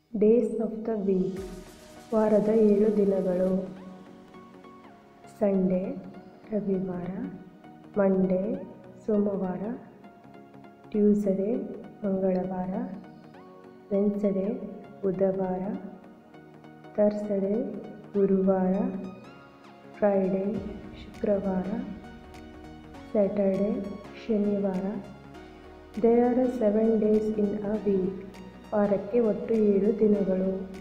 days of the weak ವಾರದ ಏಳು ದಿನಗಳು ಸಂಡೇ ರವಿವಾರ ಮಂಡೇ ಸೋಮವಾರ ಟ್ಯೂಸ್ಡೇ ಮಂಗಳವಾರ ವೆನ್ಸ್ಡೇ ಬುಧವಾರ ಥರ್ಸ್ಡೇ ಗುರುವಾರ ಫ್ರೈಡೇ ಶುಕ್ರವಾರ ಸ್ಯಾಟರ್ಡೇ ಶನಿವಾರ there are seven days in a week ವಾರಕ್ಕೆ ಒಟ್ಟು ಏಳು ದಿನಗಳು